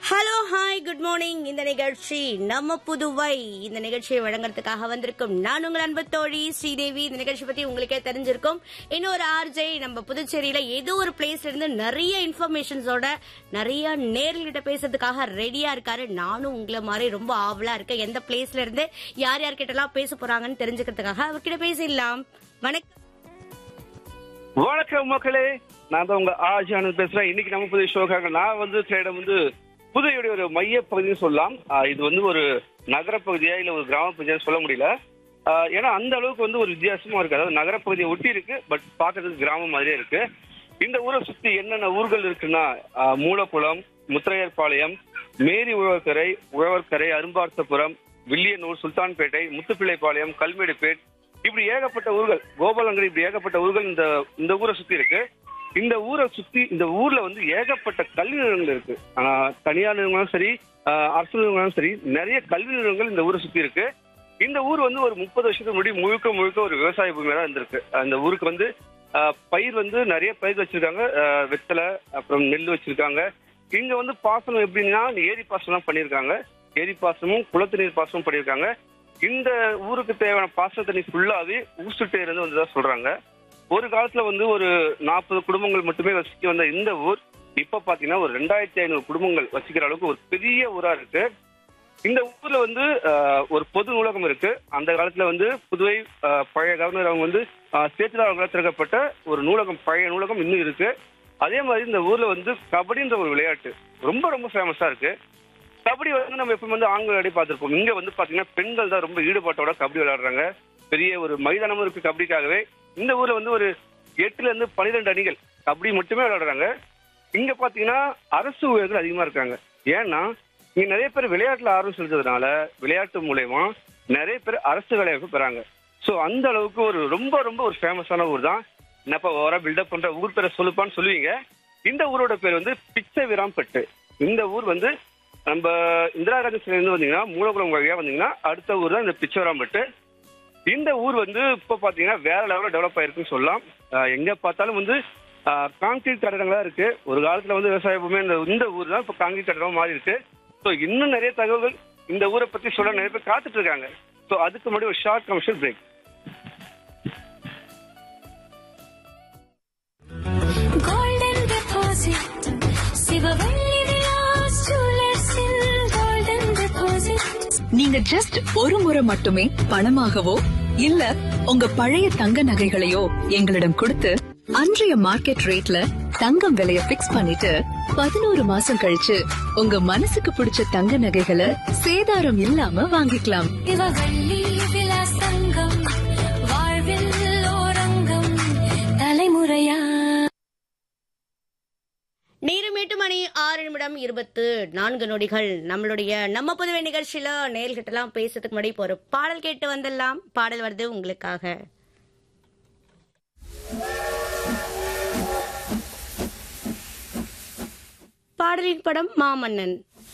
hello hi good morning இந்த நிகழ்ச்சி நம்ம புதுவை இந்த நிகழ்ச்சியை வழங்குறதுக்காக வந்திருக்கும் நான் உங்கள் அன்பு தோழி ஸ்ரீதேவி இந்த நிகழ்ச்சி பத்தி உங்களுக்கே தெரிஞ்சிருக்கும் இன்னொரு ஆர்ஜே நம்ம புதுச்சேரியில ஏதோ ஒரு பிளேஸ்ல இருந்து நிறைய இன்ஃபர்மேஷன்ஸோட நிறைய நேர்கள்கிட்ட பேசுறதுக்காக ரெடியா இருக்காரு நானும் உங்களை மாதிரி ரொம்ப ஆவலா இருக்கேன் எந்த பிளேஸ்ல இருந்து யார் யார்கிட்ட எல்லாம் பேச போறாங்கன்னு தெரிஞ்சுக்கிறதுக்காக அவர்கிட்ட பேசிடலாம் வணக்கம் வணக்கம் மக்களே நான் தான் உங்க ஆஜி ஆனந்த் பேசுறேன் இன்னைக்கு நம்ம புதிய ஷோக்காக நான் வந்து இடம் வந்து புதுவையுடைய ஒரு மைய பகுதின்னு சொல்லலாம் ஆஹ் இது வந்து ஒரு நகர பகுதியா இல்ல ஒரு கிராம பகுதியா சொல்ல முடியல ஆஹ் ஏன்னா அந்த அளவுக்கு வந்து ஒரு வித்தியாசமா இருக்கு அதாவது நகர பகுதியை ஒட்டி இருக்கு பட் பார்க்கறதுக்கு கிராமம் மாதிரியே இருக்கு இந்த ஊரை சுத்தி என்னென்ன ஊர்கள் இருக்குன்னா ஆஹ் மூலக்குளம் முத்திரையர்பாளையம் மேரி உழவர்கரை உழவர்கரை அரும்பார்த்தபுரம் வில்லியனூர் சுல்தான்பேட்டை முத்துப்பிள்ளைப்பாளையம் கல்மேடுபேட் இப்படி ஏகப்பட்ட ஊர்கள் கோபாலங்கரை இப்படி ஏகப்பட்ட ஊர்கள் இந்த இந்த ஊரை சுத்தி இருக்கு இந்த ஊரை சுத்தி இந்த ஊர்ல வந்து ஏகப்பட்ட கல்வி நிறுவனங்கள் இருக்கு ஆனா தனியார் நிறுவனங்களும் சரி ஆஹ் அரசு நிறுவனங்களும் சரி நிறைய கல்வி நிறுவனங்கள் இந்த ஊரை சுத்தி இருக்கு இந்த ஊர் வந்து ஒரு முப்பது வருஷத்துக்கு முன்னாடி முழுக்க முழுக்க ஒரு விவசாய பூமியா தான் இருந்திருக்கு அந்த ஊருக்கு வந்து ஆஹ் பயிர் வந்து நிறைய பயிர் வச்சிருக்காங்க ஆஹ் வெத்தலை அப்புறம் நெல் வச்சிருக்காங்க இங்க வந்து பாசனம் எப்படின்னா ஏரி பாசனம் பண்ணியிருக்காங்க ஏரி பாசனமும் குளத்து நீர் பாசனமும் பண்ணியிருக்காங்க இந்த ஊருக்கு தேவையான பாசன தண்ணி ஃபுல்லாவே ஊசுட்டே இருந்து வந்ததா சொல்றாங்க ஒரு காலத்துல வந்து ஒரு நாற்பது குடும்பங்கள் மட்டுமே வசிக்க வந்த இந்த ஊர் இப்ப பாத்தீங்கன்னா ஒரு ரெண்டாயிரத்தி ஐநூறு குடும்பங்கள் வசிக்கிற அளவுக்கு ஒரு பெரிய ஊரா இருக்கு இந்த ஊர்ல வந்து ஆஹ், ஒரு பொது நூலகம் இருக்கு அந்த காலத்துல வந்து புதுவை ஆஹ், பழைய கவர்னர் அவங்க வந்து சேத்துல அவங்களால் திறக்கப்பட்ட ஒரு நூலகம் பழைய நூலகம் இன்னும் இருக்கு அதே மாதிரி இந்த ஊர்ல வந்து கபடின்ற ஒரு விளையாட்டு ரொம்ப ரொம்ப ஃபேமஸா இருக்கு கபடி வந்து நம்ம எப்பவும் வந்து ஆண்கள் விளையாடி பார்த்திருப்போம் இங்க வந்து பாத்தீங்கன்னா பெண்கள் தான் ரொம்ப ஈடுபாட்டோட கபடி விளையாடுறாங்க பெரிய ஒரு மைதானமும் இருக்கு கபடிக்காகவே இந்த ஊர்ல வந்து ஒரு எட்டுல இருந்து பன்னிரெண்டு அணிகள் கபடி மட்டுமே விளையாடுறாங்க இங்க பாத்தீங்கன்னா அரசு ஊழியர்கள் அதிகமா இருக்காங்க ஏன்னா இங்க நிறைய பேர் விளையாட்டுல ஆர்வம் செலுத்துறதுனால விளையாட்டு மூலயமா நிறைய பேர் அரசு வேலைவாய்ப்பு பெறாங்க சோ அந்த அளவுக்கு ஒரு ரொம்ப ரொம்ப ஒரு ஃபேமஸான ஊர் தான் என்னப்பா ஓவரா பில்டப் பண்ற ஊர் பேரை சொல்லுப்பான்னு சொல்லுவீங்க இந்த ஊரோட பேர் வந்து பிச்சை விராம்பட்டு இந்த ஊர் வந்து நம்ம இந்திரா காந்தி சிலையிலிருந்து வந்தீங்கன்னா மூலகுளம் வழியா வந்தீங்கன்னா அடுத்த ஊர் தான் இந்த பிச்சவராம்பட்டு இந்த ஊர் வந்து இப்போ பாத்தீங்கன்னா வேற லெவலில் டெவலப் ஆயிருக்குன்னு சொல்லலாம் ஆஹ் எங்க பார்த்தாலும் வந்து கான்கிரீட் கட்டடங்களா இருக்கு ஒரு காலத்துல வந்து விவசாய பூமி இந்த இந்த ஊர் தான் இப்போ கான்கிரீட் கட்டடம் மாறி இருக்கு ஸோ இன்னும் நிறைய தகவல்கள் இந்த ஊரை பத்தி சொல்ல நிறைய பேர் காத்துட்டு இருக்காங்க ஸோ அதுக்கு முன்னாடி ஒரு short commercial break golden deposit Sivavalli Vilas ஜுவல்லர்ஸில் golden deposit நீங்க ஜஸ்ட் ஒரு முறை மட்டுமே பணமாகவோ இல்ல உங்க பழைய தங்க நகைகளையோ எங்களிடம் கொடுத்து அன்றைய மார்க்கெட் ரேட்ல தங்கம் விலைய பிக்ஸ் பண்ணிட்டு பதினோரு மாசம் கழிச்சு உங்க மனசுக்கு பிடிச்ச தங்க நகைகளை சேதாரம் இல்லாம வாங்கிக்கலாம் சிவவள்ளி விலாஸ் தங்கம் வாழ்வில் ஓரங்கம் தலைமுறையா நேரம் எட்டு மணி ஆறு நிமிடம் இருபத்து நான்கு நொடிகள் நம்மளுடைய நம்ம புதுவை நிகழ்ச்சியில நேர்கிட்ட எல்லாம் பேசுறதுக்கு முன்னாடி இப்போ ஒரு பாடல் கேட்டு வந்துடலாம் பாடல் வருது உங்களுக்காக பாடலின் படம் மாமன்னன்